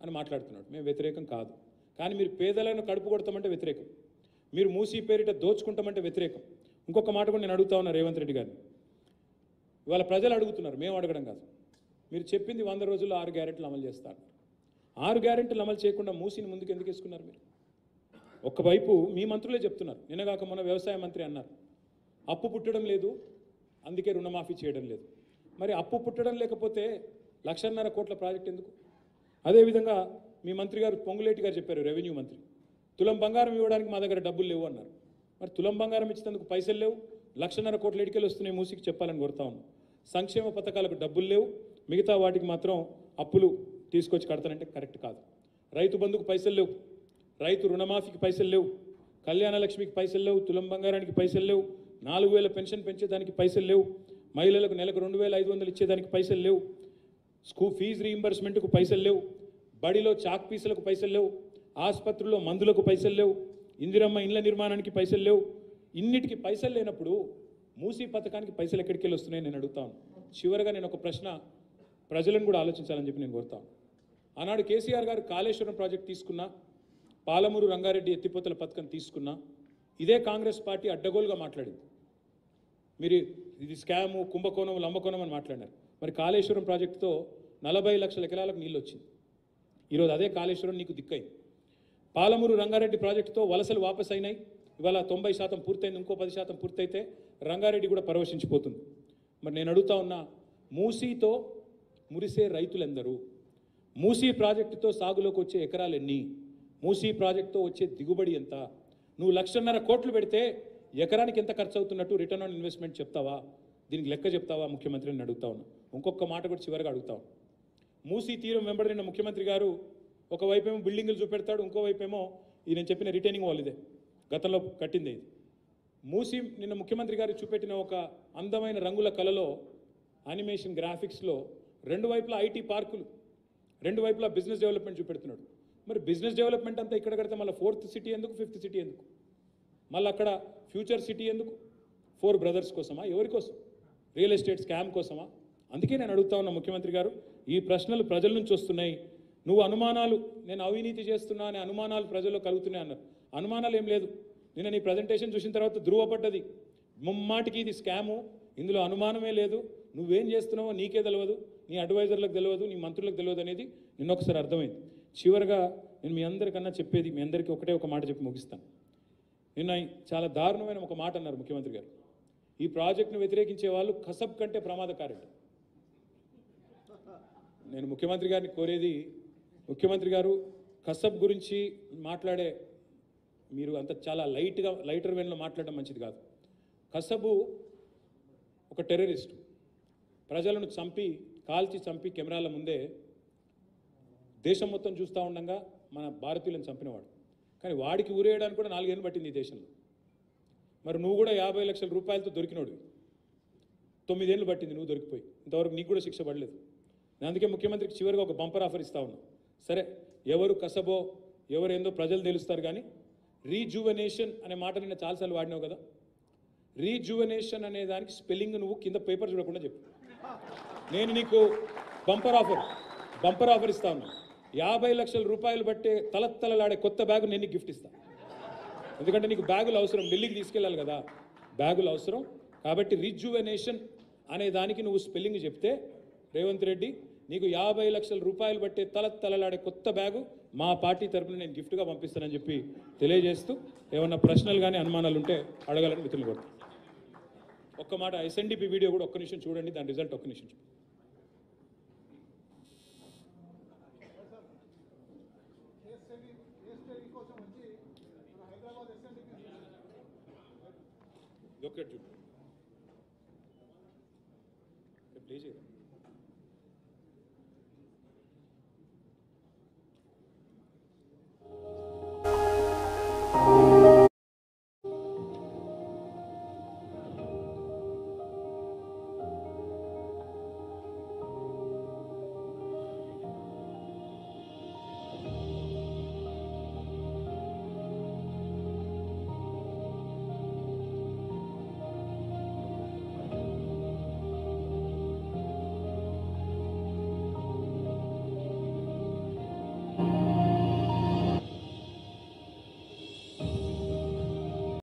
అని మాట్లాడుతున్నాడు మేము వ్యతిరేకం కాదు కానీ మీరు పేదలను కడుపు కొడతామంటే వ్యతిరేకం మీరు మూసీ పేరిట దోచుకుంటామంటే వ్యతిరేకం ఇంకొక మాట కూడా నేను అడుగుతా ఉన్నా రేవంత్ రెడ్డి గారిని ఇవాళ ప్రజలు అడుగుతున్నారు మేము అడగడం కాదు మీరు చెప్పింది వంద రోజుల్లో ఆరు గ్యారెంటీలు అమలు చేస్తారు ఆరు గ్యారెంటీలు అమలు చేయకుండా మూసిని ముందుకు ఎందుకు వేసుకున్నారు మీరు ఒకవైపు మీ మంత్రులే చెప్తున్నారు నిన్నగాక మన వ్యవసాయ మంత్రి అన్నారు అప్పు పుట్టడం లేదు అందుకే రుణమాఫీ చేయడం లేదు మరి అప్పు పుట్టడం లేకపోతే లక్షన్నర కోట్ల ప్రాజెక్ట్ ఎందుకు అదేవిధంగా మీ మంత్రి గారు పొంగులేటి గారు చెప్పారు రెవెన్యూ మంత్రి తులం బంగారం ఇవ్వడానికి మా దగ్గర డబ్బులు లేవు అన్నారు మరి తులం బంగారం ఇచ్చినందుకు పైసలు లేవు లక్షన్నర కోట్ల ఎడికలు వస్తున్నాయి మూసికి చెప్పాలని కోరుతా ఉన్నాం సంక్షేమ పథకాలకు డబ్బులు లేవు మిగతా వాటికి మాత్రం అప్పులు తీసుకొచ్చి కడతానంటే కరెక్ట్ కాదు రైతు బంధుకు పైసలు లేవు రైతు రుణమాఫీకి పైసలు లేవు కళ్యాణ లక్ష్మికి పైసలు లేవు తులం బంగారానికి పైసలు లేవు నాలుగు వేల పెన్షన్ పెంచేదానికి పైసలు లేవు మహిళలకు నెలకు రెండు వేల ఐదు వందలు ఇచ్చేదానికి పైసలు లేవు స్కూల్ ఫీజు రీయింబర్స్మెంట్కు పైసలు లేవు బడిలో చాక్ పీసులకు పైసలు లేవు ఆసుపత్రుల్లో మందులకు పైసలు లేవు ఇందిరమ్మ ఇండ్ల నిర్మాణానికి పైసలు లేవు ఇన్నిటికి పైసలు లేనప్పుడు మూసీ పథకానికి పైసలు ఎక్కడికి వెళ్ళి వస్తున్నాయి నేను అడుగుతాను చివరగా నేను ఒక ప్రశ్న ప్రజలను కూడా ఆలోచించాలని చెప్పి నేను కోరుతాను ఆనాడు కేసీఆర్ గారు కాళేశ్వరం ప్రాజెక్ట్ తీసుకున్నా పాలమూరు రంగారెడ్డి ఎత్తిపోతల పథకం తీసుకున్నా ఇదే కాంగ్రెస్ పార్టీ అడ్డగోలుగా మాట్లాడింది మీరు ఇది స్కాము కుంభకోణం లంబకోణం అని మాట్లాడినారు మరి కాళేశ్వరం ప్రాజెక్టుతో నలభై లక్షల ఎకరాలకు నీళ్ళు వచ్చింది ఈరోజు అదే కాళేశ్వరం నీకు దిక్కైంది పాలమూరు రంగారెడ్డి ప్రాజెక్టుతో వలసలు వాపస్ అయినాయి ఇవాళ తొంభై శాతం పూర్తయింది ఇంకో పది శాతం పూర్తయితే రంగారెడ్డి కూడా పరవశించిపోతుంది మరి నేను అడుగుతా ఉన్నా మూసీతో మురిసే రైతులెందరూ మూసీ ప్రాజెక్టుతో సాగులోకి వచ్చే ఎకరాలు ఎన్ని మూసీ ప్రాజెక్టుతో వచ్చే దిగుబడి ఎంత నువ్వు లక్షన్నర కోట్లు పెడితే ఎకరానికి ఎంత ఖర్చు అవుతున్నట్టు రిటర్న్ ఆన్ ఇన్వెస్ట్మెంట్ చెప్తావా దీనికి లెక్క చెప్తావా ముఖ్యమంత్రిని అడుగుతా ఉన్నా ఇంకొక మాట కూడా చివరిగా అడుగుతా ఉన్నా మూసీ తీరం వెంబడిన ముఖ్యమంత్రి గారు ఒకవైపేమో బిల్డింగులు చూపెడతాడు ఇంకోవైపేమో ఈ నేను చెప్పిన రిటైనింగ్ వాల్ ఇదే గతంలో కట్టింది ఇది మూసీ నిన్న ముఖ్యమంత్రి గారు చూపెట్టిన ఒక అందమైన రంగుల కళలో యానిమేషన్ గ్రాఫిక్స్లో రెండు వైపులా ఐటీ పార్కులు రెండు వైపులా బిజినెస్ డెవలప్మెంట్ చూపెడుతున్నాడు మరి బిజినెస్ డెవలప్మెంట్ అంతా ఇక్కడ కడితే మళ్ళీ ఫోర్త్ సిటీ ఎందుకు ఫిఫ్త్ సిటీ ఎందుకు మళ్ళీ అక్కడ ఫ్యూచర్ సిటీ ఎందుకు ఫోర్ బ్రదర్స్ కోసమా ఎవరి కోసం రియల్ ఎస్టేట్ స్కామ్ కోసమా అందుకే నేను అడుగుతా ఉన్నా ముఖ్యమంత్రి గారు ఈ ప్రశ్నలు ప్రజల నుంచి వస్తున్నాయి నువ్వు అనుమానాలు నేను అవినీతి చేస్తున్నా అనే అనుమానాలు ప్రజల్లో కలుగుతున్నాయి అన్నారు అనుమానాలు ఏం లేదు నిన్న నీ ప్రజెంటేషన్ చూసిన తర్వాత ధృవపడ్డది ముమ్మాటికి ఇది స్కాము ఇందులో అనుమానమే లేదు నువ్వేం చేస్తున్నావో నీకే తెలియదు నీ అడ్వైజర్లకు తెలియదు నీ మంత్రులకు తెలియదు అనేది నిన్న ఒకసారి అర్థమైంది చివరిగా నేను మీ అందరికన్నా చెప్పేది మీ అందరికీ ఒకటే ఒక మాట చెప్పి ముగిస్తాను నిన్న చాలా దారుణమైన ఒక మాట అన్నారు ముఖ్యమంత్రి గారు ఈ ప్రాజెక్టును వ్యతిరేకించే వాళ్ళు కసబ్ కంటే ప్రమాదకారట నేను ముఖ్యమంత్రి గారిని కోరేది ముఖ్యమంత్రి గారు కసబ్ గురించి మాట్లాడే మీరు అంత చాలా లైట్గా లైటర్ వెన్లో మాట్లాడడం మంచిది కాదు కసబు ఒక టెర్రరిస్ట్ ప్రజలను చంపి కాల్చి చంపి కెమెరాల ముందే దేశం మొత్తం చూస్తూ ఉండగా మన భారతీయులను చంపినవాడు కానీ వాడికి ఊరేయడానికి కూడా నాలుగేళ్ళు పట్టింది ఈ దేశంలో మరి నువ్వు కూడా యాభై లక్షల రూపాయలతో దొరికినోడు తొమ్మిదేళ్ళు పట్టింది నువ్వు దొరికిపోయి ఇంతవరకు నీకు కూడా శిక్ష పడలేదు నేను అందుకే ముఖ్యమంత్రికి చివరిగా ఒక బంపర్ ఆఫర్ ఇస్తా ఉన్నా సరే ఎవరు కసబో ఎవరు ఏందో ప్రజలు తెలుస్తారు కానీ రీజువనేషన్ అనే మాట నిన్న చాలాసార్లు వాడినావు కదా రీజువనేషన్ అనే దానికి స్పెల్లింగ్ నువ్వు కింద పేపర్ చూడకుండా చెప్పు నేను నీకు బంపర్ ఆఫర్ బంపర్ ఆఫర్ ఇస్తా ఉన్నా యాభై లక్షల రూపాయలు బట్టే తలతలలాడే కొత్త బ్యాగ్ నేను నీకు గిఫ్ట్ ఇస్తాను ఎందుకంటే నీకు బ్యాగులు అవసరం ఢిల్లీకి తీసుకెళ్ళాలి కదా బ్యాగులు అవసరం కాబట్టి రిజ్యువనేషన్ అనే దానికి నువ్వు స్పెల్లింగ్ చెప్తే రేవంత్ రెడ్డి నీకు యాభై లక్షల రూపాయలు బట్టే తల తలలాడే కొత్త బ్యాగు మా పార్టీ తరపున నేను గిఫ్ట్గా పంపిస్తానని చెప్పి తెలియజేస్తూ ఏమన్నా ప్రశ్నలు కానీ అనుమానాలు ఉంటే అడగాలని మిత్రులు కోరుతాను ఒక్క మాట ఎస్ఎన్డిపి వీడియో కూడా ఒక్క నిమిషం చూడండి దాని రిజల్ట్ ఒక్క నిమిషం చూడండి కేస్ స్టడీ కేస్ స్టడీ కోసం వచ్చి మన హైదరాబాద్ ఎస్ఎన్డిపి ఇదొక్కటి చూడు ప్లే చేయరా